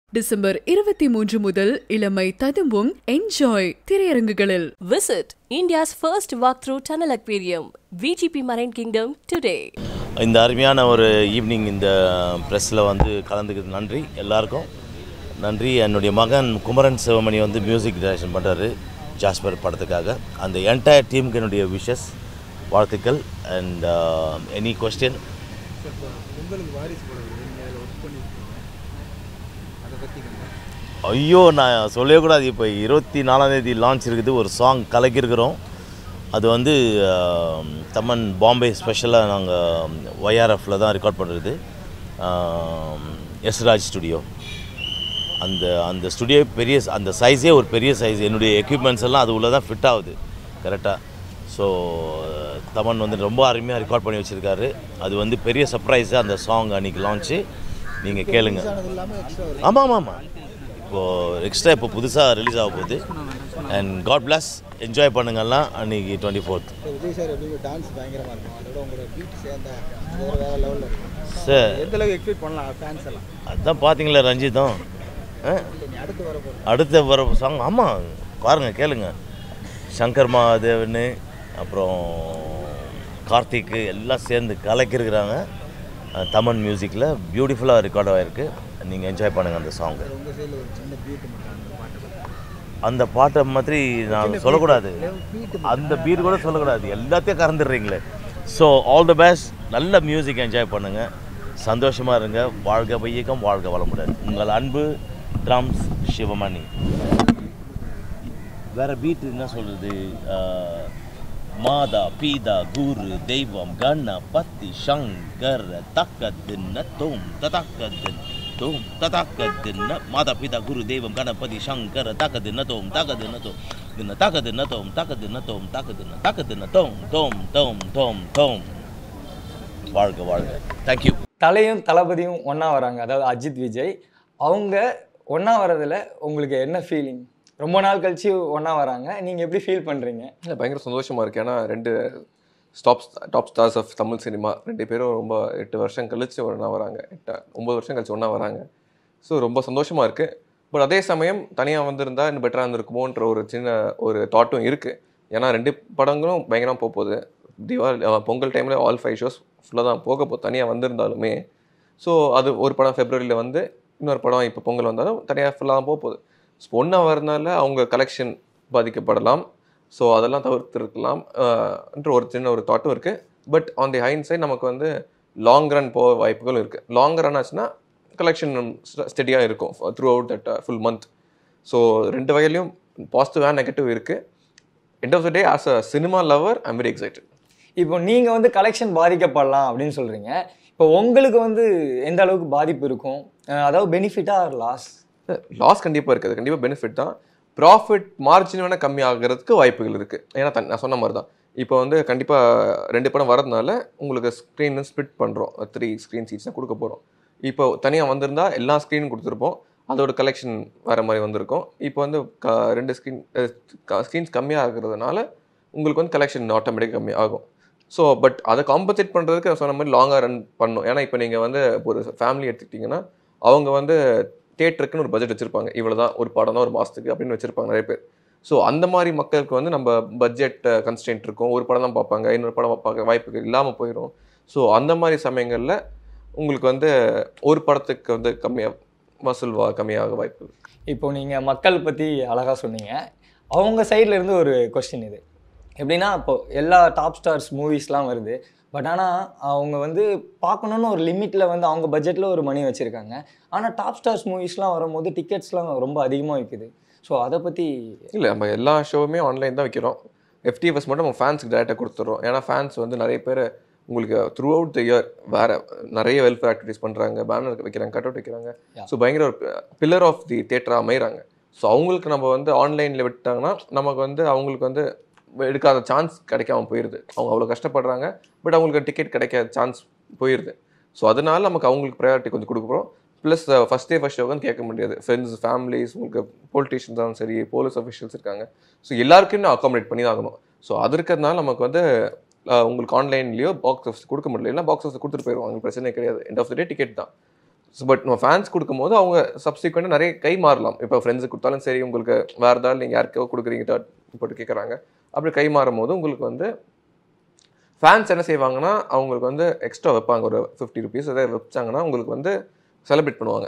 December இருபத்தி மூன்று முதல் இளமை ததும்பும் என்ஜாய் திரையரங்குகளில் Visit India's first walkthrough tunnel aquarium, VGP Marine Kingdom, today. இந்த அருமையான ஒரு ஈவினிங் இந்த ப்ரெஸ்ஸில் வந்து கலந்துக்கிறது நன்றி எல்லாருக்கும் நன்றி என்னுடைய மகன் குமரன் சிவமணி வந்து மியூசிக் டைரக்ஷன் பண்ணுறாரு ஜாஸ்பர் படத்துக்காக அந்த என்டையர் டீமுக்கு என்னுடைய விஷஸ் வாழ்த்துக்கள் அண்ட் எனி கொஸ்டின் உங்களுக்கு வாரிசு படம் நீங்கள் அதில் ஒர்க் பண்ணியிருக்கீங்க அதை பற்றி கொஞ்சம் ஐயோ நான் சொல்லவே கூடாது இப்போ இருபத்தி நாலாந்தேதி லான்ச் இருக்குது ஒரு சாங் கலக்கியிருக்கிறோம் அது வந்து ஆஹ், தமன் பாம்பே ஸ்பெஷலாக நாங்கள் ஒய்ஆர்எஃப்பில் தான் ரெக்கார்ட் பண்ணுறது எஸ்ராஜ் ஸ்டுடியோ அந்த அந்த ஸ்டுடியோ பெரிய அந்த சைஸே ஒரு பெரிய சைஸ் என்னுடைய எக்யூப்மெண்ட்ஸ் எல்லாம் அது உள்ளே தான் ஃபிட் ஆகுது கரெக்டாக ஸோ தமன் வந்து ரொம்ப அருமையாக ரெக்கார்ட் பண்ணி வச்சுருக்காரு அது வந்து பெரிய சர்ப்ரைஸு அந்த சாங் அன்றைக்கி லான்ச்சு நீங்கள் கேளுங்க அது இல்லாமல் எக்ஸ்ட்ரா ஒரு ஆமாம் ஆமாம் ஆமாம் இப்போது எக்ஸ்ட்ரா இப்போ புதுசாக ரிலீஸ் ஆக போகுது அண்ட் காட் பிளஸ் என்ஜாய் பண்ணுங்கலாம் அன்றைக்கி டுவெண்ட்டி ஃபோர்த் இப்போ விஜய் சார் எப்படி டான்ஸ் பயங்கரமாக இருக்கும் அதோட உங்களோட பீட் சேர்ந்த வேறு வேறு லெவலில் இருக்கும் சார் எந்த அளவுக்கு எக்ஸ்பெக்ட் பண்ணலாம் ஃபேன்ஸ் எல்லாம் அதான் பார்த்தீங்களா ரஞ்சிதம் ஆ இல்லை நீ அடுத்து வர போகிறோம் அடுத்த வர சாங் ஆமாம் பாருங்கள் கேளுங்க சங்கர் மகாதேவன் அப்புறம் கார்த்திக்கு எல்லாம் சேர்ந்து கலக்கிருக்கிறாங்க அஹ், தமன் மியூசிக்கில் பியூட்டிஃபுல்லாக ரெக்கார்ட் ஆகிருக்கு நீங்கள் என்ஜாய் பண்ணுங்கள் அந்த சாங்கு உங்கள் சைடில் ஒரு சின்ன பீட் மட்டும் அந்த பாட்டு மட்டும். அந்த பாட்டை மாதிரி நான் சொல்லக்கூடாது பீட் அந்த பீட் கூட சொல்லக்கூடாது எல்லாத்தையும் கறந்துடுறீங்களே ஸோ ஆல் த பெஸ்ட் நல்ல மியூசிக் என்ஜாய் பண்ணுங்கள் சந்தோஷமாக இருங்க வாழ்க வையகம் வாழ்க வளமுடன் உங்கள் அன்பு ட்ரம்ஸ் சிவமணி வேற பீட் என்ன சொல்கிறது மாதா பீதா குரு தெய்வம் கண பத்தி சங்கர் தக்கதின்ன தோம் ததக்கதின் தோம் ததக்கதின்ன மாதா பிதா குரு தெய்வம் கணபதி சங்கர தக்கதின்ன தோம் தகதின்ன தோம் தின்ன தகதின்ன தோம் தகதின்ன தோம் தகதின்ன தகதின்ன தோம் தோம் தோம் தோம் தோம் வாழ்க வாழ்க தேங்க்யூ தலையும் தளபதியும் ஒன்றா வராங்க அதாவது அஜித் விஜய் அவங்க ஒன்றா வரதுல உங்களுக்கு என்ன ஃபீலிங் ரொம்ப நாள் கழிச்சு ஒன்றா வராங்க நீங்கள் எப்படி ஃபீல் பண்ணுறீங்க இல்லை பயங்கர சந்தோஷமாக இருக்குது ஏன்னா ரெண்டு stop top stars of Tamil cinema ரெண்டு பேரும் ரொம்ப எட்டு வருஷம் கழிச்சு ஒன்றா வராங்க எட்டு ஒம்பது வருஷம் கழிச்சு ஒன்றா வராங்க ஸோ ரொம்ப சந்தோஷமாக இருக்குது பட் அதே சமயம் தனியாக வந்திருந்தா இன்னும் பெட்டராக இருந்திருக்குமோன்ற ஒரு சின்ன ஒரு தாட்டும் இருக்குது ஏன்னா ரெண்டு படங்களும் பயங்கரமாக போக போகுது தீபாவளி அஹ், பொங்கல் டைமில் ஆல் ஃபைவ் ஷோஸ் ஃபுல்லாக தான் போக போ தனியாக வந்திருந்தாலுமே ஸோ அது ஒரு படம் ஃபெப்ரவரியில் வந்து இன்னொரு படம் இப்போ பொங்கல் வந்தாலும் தனியாக ஃபுல்லாக தான் போக போகுது ஸோ ஒன்றா வரனால அவங்க கலெக்ஷன் பாதிக்கப்படலாம் ஸோ அதெல்லாம் தவிர்த்திருக்கலாம் ஆஹ் என்ற ஒரு சின்ன ஒரு தாட்டும் இருக்குது but on the high side நமக்கு வந்து லாங் ரன் போக வாய்ப்புகளும் இருக்குது லாங் ரன் ஆச்சுன்னா கலெக்ஷன் ஸ்டெடியாக இருக்கும் throughout that full month so ரெண்டு வகையிலையும் பாசிட்டிவ் அண்ட் நெகட்டிவ் இருக்குது end of the day as a cinema lover I'm very excited இப்போ நீங்கள் வந்து கலெக்ஷன் பாதிக்கப்படலாம் அப்படின்னு சொல்கிறீங்க இப்போ உங்களுக்கு வந்து எந்த அளவுக்கு பாதிப்பு இருக்கும் அஹ் அதாவது பெனிஃபிட்டாக லாஸ் லாஸ் கண்டிப்பாக இருக்குது கண்டிப்பாக பெனிஃபிட் தான் ப்ராஃபிட் மார்ஜின் வேணால் கம்மி ஆகிறதுக்கு வாய்ப்புகள் இருக்குது ஏன்னா தன் நான் சொன்ன மாதிரி தான் இப்போ வந்து கண்டிப்பாக ரெண்டு படம் வரதுனால உங்களுக்கு ஸ்க்ரீன் ஸ்ப்ளிட் பண்ணுறோம் த்ரீ ஸ்க்ரீன் சீட்ஸ் கொடுக்க போகிறோம் இப்போ தனியாக வந்திருந்தா எல்லா ஸ்க்ரீனும் கொடுத்துருப்போம் அதோட கலெக்ஷன் வேறு மாதிரி வந்திருக்கும் இப்போ வந்து க ரெண்டு ஸ்க்ரீன் ஸ்க்ரீன்ஸ் கம்மியாக இருக்கிறதுனால உங்களுக்கு வந்து கலெக்ஷன் ஆட்டோமேட்டிக் கம்மி ஆகும் ஸோ பட் அதை காம்பன்சேட் பண்ணுறதுக்கு நான் சொன்ன மாதிரி லாங்காக ரன் பண்ணும் ஏன்னா இப்போ நீங்கள் வந்து ஒரு ஃபேமிலி எடுத்துக்கிட்டிங்கன்னா அவங்க வந்து தேட்டருக்குன்னு ஒரு பட்ஜெட் வச்சுருப்பாங்க இவ்வளோ தான் ஒரு படம் தான் ஒரு மாதத்துக்கு அப்படின்னு வச்சுருப்பாங்க நிறைய பேர் ஸோ அந்த மாதிரி மக்களுக்கு வந்து நம்ம பட்ஜெட் கன்ஸ்டன்ட் இருக்கும் ஒரு படம் தான் பார்ப்பாங்க இன்னொரு படம் பார்ப்பாங்க வாய்ப்புகள் இல்லாமல் போயிடும் ஸோ அந்த மாதிரி சமயங்களில் உங்களுக்கு வந்து ஒரு படத்துக்கு வந்து கம்மியாக வசூல் வா கம்மியாக வாய்ப்பு இருக்கு. இப்போ நீங்கள் மக்கள் பற்றி அழகாக சொன்னீங்க அவங்க சைடுல இருந்து ஒரு கொஸ்டின் இது எப்படின்னா இப்போ எல்லா டாப் ஸ்டார்ஸ் மூவிஸ்லாம் வருது பட் ஆனால் அவங்க வந்து பார்க்கணுன்னு ஒரு லிமிட்டில் வந்து அவங்க பட்ஜெட்டில் ஒரு மணி வச்சுருக்காங்க ஆனால் டாப் ஸ்டார்ஸ் மூவிஸ்லாம் வரும்போது டிக்கெட்ஸ்லாம் ரொம்ப அதிகமாக விற்குது ஸோ அதை பற்றி இல்லை நம்ம எல்லா ஷோவுமே ஆன்லைன் தான் வைக்கிறோம் எஃப்டிஎஃப்எஸ் மட்டும் நம்ம ஃபேன்ஸுக்கு டேரெக்டாக கொடுத்துட்றோம் ஏன்னா ஃபேன்ஸ் வந்து நிறைய பேர் உங்களுக்கு த்ரூ அவுட் த இயர் வேறு நிறைய வெல்ஃபேர் ஆக்டிவிட்டிஸ் பண்ணுறாங்க பேனர் வைக்கிறாங்க கட் அவுட் வைக்கிறாங்க Yeah. ஸோ பயங்கர ஒரு பில்லர் ஆஃப் தி தேட்டராக அமைகிறாங்க ஸோ அவங்களுக்கு நம்ம வந்து ஆன்லைனில் விட்டாங்கன்னா நமக்கு வந்து அவங்களுக்கு வந்து எடுக்காத சான்ஸ் கிடைக்காம போயிடுது அவங்க அவ்வளோ கஷ்டப்படுறாங்க பட் அவங்களுக்கு டிக்கெட் கிடைக்காத சான்ஸ் போயிடுது ஸோ அதனால நமக்கு அவங்களுக்கு ப்ரையாரிட்டி கொஞ்சம் கொடுக்குறோம் ப்ளஸ் ஃபஸ்ட் டே ஃபஸ்ட் ஷோக்கு கேட்க முடியாது ஃப்ரெண்ட்ஸ் ஃபேமிலிஸ் உங்களுக்கு பொலிட்டிஷியன்ஸ் தான் சரி போலீஸ் அஃபிஷியல்ஸ் இருக்காங்க ஸோ எல்லாருக்குமே அகாமடேட் பண்ணி தான் ஆகணும் ஸோ அது இருக்கிறதுனால நமக்கு வந்து அஹ், உங்களுக்கு ஆன்லைன்லேயோ பாக்ஸ் ஆஃபீஸ் கொடுக்க முடியல இல்லை பாக்ஸ் ஆஃபீஸ் கொடுத்துட்டு போயிடுவாங்க பிரச்சனை கிடையாது end of the day ticket தான் பட் நம்ம ஃபேன்ஸ் கொடுக்கும்போது அவங்க சப்சிக்வெண்ட்டாக நிறைய கை மாறலாம் இப்போ ஃப்ரெண்ட்ஸுக்கு கொடுத்தாலும் சரி உங்களுக்கு வேறு ஏதாவது நீங்கள் யாருக்கோ கொடுக்குறீங்க தேர்ட் போட்டு கேட்குறாங்க அப்படி கை மாறும் போது உங்களுக்கு வந்து ஃபேன்ஸ் என்ன செய்வாங்கன்னா அவங்களுக்கு வந்து எக்ஸ்ட்ரா வைப்பாங்க ஒரு ஃபிஃப்டி ருபீஸ் எதாவது வச்சாங்கன்னா உங்களுக்கு வந்து செலிப்ரேட் பண்ணுவாங்க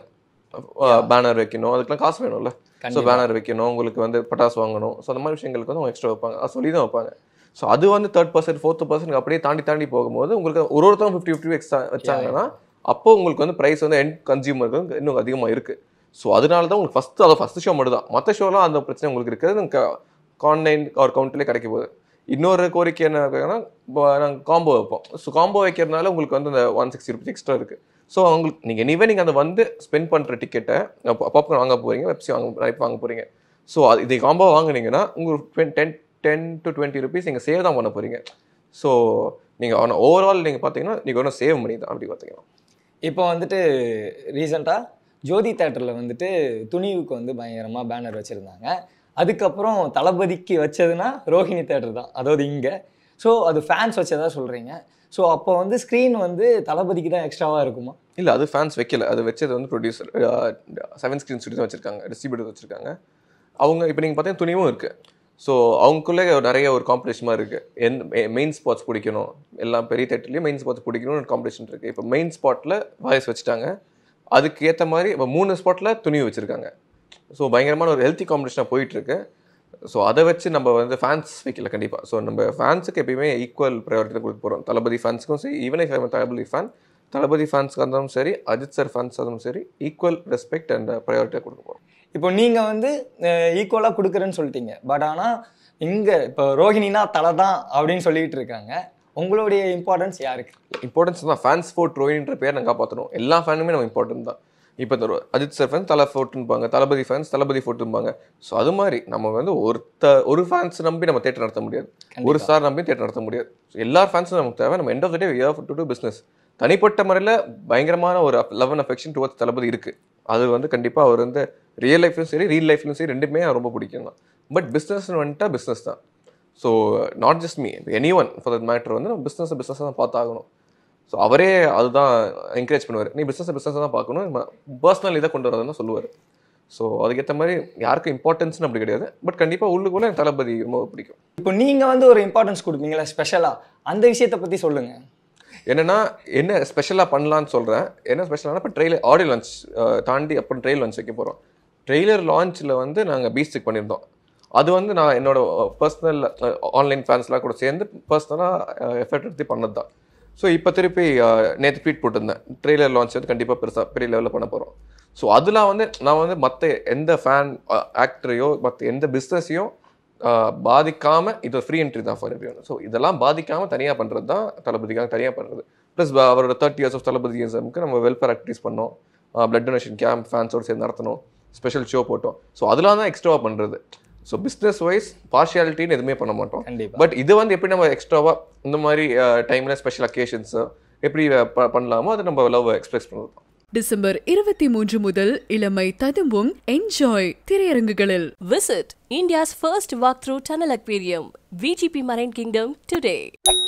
பேனர் வைக்கணும் அதுக்கெல்லாம் காசு வேணும்ல ஸோ கண்டிப்பா. பேனர் வைக்கணும் உங்களுக்கு வந்து பட்டாசு வாங்கணும் ஸோ அந்த மாதிரி விஷயங்களுக்கு வந்து அவங்க எக்ஸ்ட்ரா வைப்பாங்க அது சொல்லி தான் வைப்பாங்க ஸோ அது வந்து தேர்ட் பர்சன்ட் ஃபோர்த் பர்சன்ட் அப்படியே தாண்டி தாண்டி போகும்போது உங்களுக்கு ஒரு ஒருத்தவங்க ஃபிஃப்டி ஃபிஃப்டி எக்ஸ்ட்ரா வச்சாங்கன்னா அப்போ உங்களுக்கு வந்து ப்ரைஸ் வந்து எண்ட் கன்சியூமருக்கு வந்து இன்னும் அதிகமாக இருக்குது ஸோ அதனால தான் உங்களுக்கு ஃபஸ்ட்டு அதை ஃபஸ்ட் ஷோ மட்டும் தான் மற்ற ஷோலாம் அந்த பிரச்சனை உங்களுக்கு இருக்குது நீங்கள் ஆன்லைன் ஒரு கவுண்ட்லேயே கிடைக்க போகுது இன்னொரு கோரிக்கை என்ன இருக்குன்னா நாங்கள் காம்போ வைப்போம் ஸோ காம்போ வைக்கிறதுனால உங்களுக்கு வந்து அந்த ஒன் சிக்ஸ்டி ருபீஸ் எக்ஸ்ட்ரா இருக்குது ஸோ உங்களுக்கு நீங்கள் எனிவே நீங்கள் அதை வந்து ஸ்பெண்ட் பண்ணுற டிக்கெட்டை பாப்கார்ன் வாங்க போகிறீங்க வெப்சி வாங்க ரைப் வாங்க போகிறீங்க ஸோ அது இதை காம்போ வாங்குனீங்கன்னா உங்களுக்கு ten ten to twenty rupees நீங்கள் சேவ் தான் பண்ண போகிறீங்க ஸோ நீங்கள் ஓவரால் நீங்கள் பார்த்தீங்கன்னா நீங்கள் ஒன்றும் சேவ் பண்ணி தான் அப்படி பார்த்தீங்கன்னா இப்போ வந்துட்டு ரீசெண்டாக ஜோதி தேட்டரில் வந்துட்டு துணிவுக்கு வந்து பயங்கரமாக பேனர் வச்சுருந்தாங்க அதுக்கப்புறம் தளபதிக்கு வச்சதுன்னா ரோஹிணி தேட்டர் தான் அதாவது இங்கே ஸோ அது ஃபேன்ஸ் வச்சதா சொல்கிறீங்க ஸோ அப்போ வந்து ஸ்க்ரீன் வந்து தளபதிக்கு தான் எக்ஸ்ட்ராவாக இருக்குமா இல்லை அது ஃபேன்ஸ் வைக்கல அது வச்சது வந்து ப்ரொடியூசர் செவன் ஸ்க்ரீன் ஸ்டுடியோ தான் வச்சிருக்காங்க டிஸ்ட்ரிபியூட்டர் வச்சிருக்காங்க அவங்க இப்போ நீங்கள் பார்த்தீங்கன்னா துணிவும் இருக்குது ஸோ அவங்களுக்குள்ளே நிறைய ஒரு காம்படிஷன் மாதிரி இருக்குது என் மெயின் ஸ்பாட்ஸ் பிடிக்கணும் எல்லாம் பெரிய தேட்டர்லேயும் மெயின் ஸ்பாட்ஸ் பிடிக்கணும்னு ஒரு காம்படிஷன் இருக்குது இப்போ மெயின் ஸ்பாட்டில் வாய்ஸ் வச்சுட்டாங்க அதுக்கு ஏற்ற மாதிரி இப்போ மூணு ஸ்பாட்டில் துணி வச்சுருக்காங்க ஸோ பயங்கரமான ஒரு ஹெல்த்தி காம்படிஷனாக போயிட்டுருக்கு ஸோ அதை வச்சு நம்ம வந்து ஃபேன்ஸ் வைக்கல கண்டிப்பாக ஸோ நம்ம ஃபேன்ஸுக்கு எப்பயுமே ஈக்குவல் ப்ரையாரிட்டி தான் கொடுக்க போகிறோம் தளபதி ஃபேன்ஸுக்கும் சரி even if Thalapathy fan Thalapathy ஃபேன்ஸ்க்கு இருந்தாலும் சரி அஜித் சார் ஃபேன்ஸ் இருந்தாலும் சரி ஈக்குவல் ரெஸ்பெக்ட் அண்ட் ப்ரையாரிட்டியாக கொடுக்க போகிறோம் இப்போ நீங்கள் வந்து ஈக்குவலாக கொடுக்குறேன்னு சொல்லிட்டீங்க பட் ஆனால் இங்கே இப்போ ரோஹிணினா தலை தான் அப்படின்னு சொல்லிட்டு இருக்காங்க உங்களுடைய இம்பார்ட்டன்ஸ் யாருக்கு இம்பார்ட்டன்ஸ் தான் ஃபேன்ஸ் ஃபோர்ட் ரோயின்ற பேர் நாங்கள் காப்பாற்றணும் எல்லா ஃபேனுமே நம்ம இம்பார்ட்டன்ட் தான் இப்போ இந்த ஒரு அஜித் சார் ஃபேன் தலை ஃபோர்ட்டுன்பாங்க தளபதி ஃபேன்ஸ் தளபதி ஃபோர்ட்டும்பாங்க ஸோ அது மாதிரி நம்ம வந்து ஒருத்த ஒரு ஃபேன்ஸ் நம்பி நம்ம தேட்டர் நடத்த முடியாது ஒரு ஸ்டார் நம்பி தேட்டர் நடத்த முடியாது So எல்லா ஃபேன்ஸும் நமக்கு தேவை நம்ம end of the day we have to do business தனிப்பட்ட முறையில் பயங்கரமான ஒரு love and affection towards Thalapathy இருக்குது அது வந்து கண்டிப்பாக அவர் வந்து ரியல் லைஃப்லையும் சரி ரியல் லைஃப்லையும் சரி ரெண்டுமே எனக்கு ரொம்ப பிடிக்கும் தான் பட் பிஸ்னஸ்னு வந்துட்டா பிஸ்னஸ் தான் so not just me anyone for that matter வந்து நம்ம பிஸ்னஸ் பிஸ்னஸ் தான் பார்த்தாகணும் ஸோ அவரே அதுதான் என்கரேஜ் பண்ணுவார் நீ பிஸ்னஸ் பிஸ்னஸ் தான் பார்க்கணும் பர்சனல் இதை கொண்டு வரதுன்னு சொல்லுவார் ஸோ அதுக்கேற்ற மாதிரி யாருக்கும் இம்பார்ட்டன்ஸ்னு அப்படி கிடையாது பட் கண்டிப்பாக உள்ளுக்குள்ள எனக்கு தளபதி ரொம்ப பிடிக்கும் இப்போ நீங்கள் வந்து ஒரு இம்பார்ட்டன்ஸ் கொடுப்பீங்களா ஸ்பெஷலாக அந்த விஷயத்தை பற்றி சொல்லுங்கள் என்னன்னா என்ன ஸ்பெஷலாக பண்ணலான்னு சொல்கிறேன் என்ன ஸ்பெஷலான இப்போ ட்ரெயிலர் ஆடியோ லான்ச் தாண்டி அப்புறம் ட்ரெயில் லான்ச் வைக்க போகிறோம் ட்ரெய்லர் லான்ச்சில் வந்து நாங்கள் பீஸ்டிக் பண்ணியிருந்தோம் அது வந்து நான் என்னோட பர்சனல் ஆன்லைன் ஃபேன்ஸ்லாம் கூட சேர்ந்து பர்சனலாக எஃபர்ட் எடுத்து பண்ணது தான் ஸோ இப்போ திருப்பி நேற்று ட்வீட் போட்டிருந்தேன் ட்ரெய்லர் லான்ச் வந்து கண்டிப்பாக பெருசாக பெரிய லெவலில் பண்ண போகிறோம் ஸோ அதெல்லாம் வந்து நான் வந்து மற்ற எந்த ஃபேன் ஆக்டரையோ மற்ற எந்த பிஸ்னஸையும் பாதிக்காமல் இது ஃப்ரீ என்ட்ரி தான் ஃபார் எவ்ரி ஸோ இதெல்லாம் பாதிக்காமல் தனியாக பண்ணுறது தான் தளபதிக்காக தனியாக பண்ணுறது ப்ளஸ் அவரோட தேர்ட்டி இயர்ஸ் ஆஃப் தளபதிசம்க்கு நம்ம வெல்ஃபேர் ஆக்டிவிட்டிஸ் பண்ணோம் பிளட் டொனேஷன் கேம்ப் ஃபேன்ஸோடு சேர்ந்து நடத்தணும் ஸ்பெஷல் ஷோ போட்டோம் ஸோ அதெல்லாம் தான் எக்ஸ்ட்ராவாக பண்ணுறது ஸோ பிஸ்னஸ் வைஸ் பார்ஷியாலிட்டின்னு எதுவுமே பண்ண மாட்டோம் கண்டிப்பா. பட் இது வந்து எப்படி நம்ம எக்ஸ்ட்ராவாக இந்த மாதிரி டைமில் ஸ்பெஷல் அக்கேஷன்ஸ் எப்படி ப- பண்ணலாமோ அதை நம்ம லவ் எக்ஸ்பிரஸ் பண்ணுறது தான் டிசம்பர் இருபத்தி மூன்று முதல் இளமை ததும்பும் என்ஜாய் திரையரங்குகளில் Visit India's first walkthrough tunnel aquarium, VGP Marine Kingdom, today.